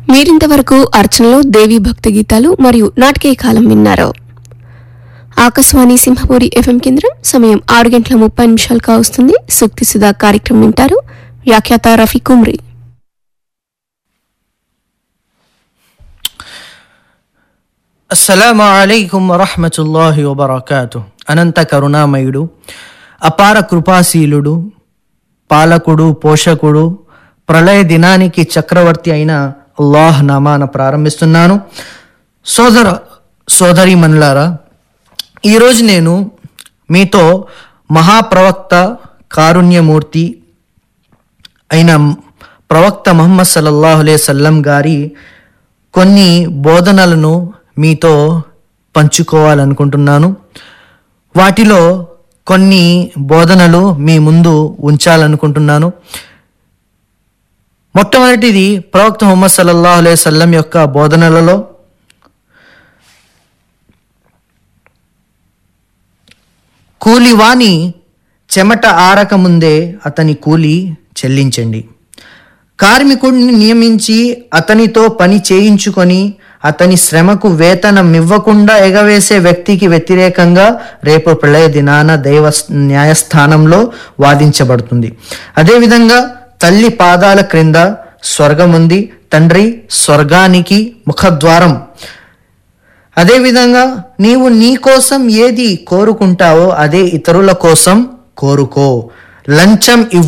మీరింతవరకు అర్చనలో దేవి భక్తి గీతాలు మరియు నాటకీయ కాలం విన్నారు ఆకాశవాణి సింహపూరి ఎఫ్ఎం కేంద్రం సమయం ఆరు గంటల ముప్పై నిమిషాలు కావస్తుంది సూక్తి సుధా కార్యక్రమం వింటారు వ్యాఖ్యాత రఫీ కుమ్రి అస్సలాము అలైకుం వరహమతుల్లాహి వబర్కాతు అనంత కరుణామయుడు అపార కృపాశీలుడు పాలకుడు పోషకుడు ప్రళయ దినానికి చక్రవర్తి అయిన అల్లాహ్ నామాన ప్రారంభిస్తున్నాను సోదర సోదరి మనులారా ఈరోజు నేను మీతో మహాప్రవక్త కారుణ్యమూర్తి అయిన ప్రవక్త ముహమ్మద్ సల్లల్లాహు అలైహి సల్లం గారి కొన్ని బోధనలను మీతో పంచుకోవాలనుకుంటున్నాను వాటిలో కొన్ని బోధనలు మీ ముందు ఉంచాలనుకుంటున్నాను మొట్టమొదటిది ప్రవక్త ముహమ్మద్ సల్లల్లాహు అలైహి సల్లం యొక్క బోధనలలో కూలివాని చెమట ఆరకముందే అతని కూలి చెల్లించండి కార్మికుడిని నియమించి అతనితో పని చేయించుకొని అతని శ్రమకు వేతనం ఇవ్వకుండా ఎగవేసే వ్యక్తికి వ్యతిరేకంగా రేపు ప్రళయ దినాన దైవ న్యాయస్థానంలో వాదించబడుతుంది అదేవిధంగా తల్లి పాదాల క్రింద స్వర్గం ఉంది తండ్రి స్వర్గానికి ముఖద్వారం అదేవిధంగా నీవు నీ కోసం ఏది కోరుకుంటావో అదే ఇతరుల కోసం కోరుకో లంచం ఇవ్వ